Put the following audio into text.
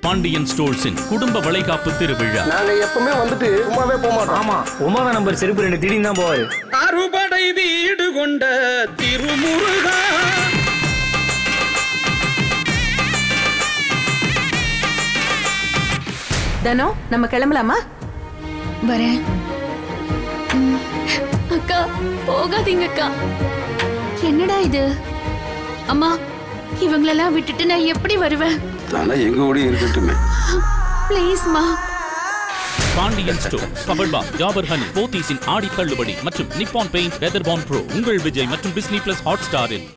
பாண்டியன் ஸ்டோர்ஸின் குடும்ப வளைகாப்பு திருவிழா நாங்க எப்பவுமே வந்துட்டு சும்மாவே போக மாட்டோம் ஆமா ஒன்பதாம் நம்பர் செருப்பு ரெண்டு திடீர்னு தான் போவாரு அறுபடை வீடு கொண்ட திருமுருகா தனோ நம்ம கிளம்பலாமா வரேன் ம். அக்கா போகாதீங்க அக்கா என்னடா இது அம்மா இவங்களெல்லாம் விட்டுட்டு நான் எப்படி வருவேன் தானே எங்க ஓடி இருக்கட்டுமே ப்ளீஸ்மா பாண்டியன் ஸ்டோர் பவர்பா ஜாபர் ஹனி போத்தீஸின் ஆடி தள்ளுபடி மற்றும் Nippon paint weather bond pro உங்கள் விஜய் மற்றும் டிஸ்னி பிளஸ் ஹாட் ஸ்டாரில்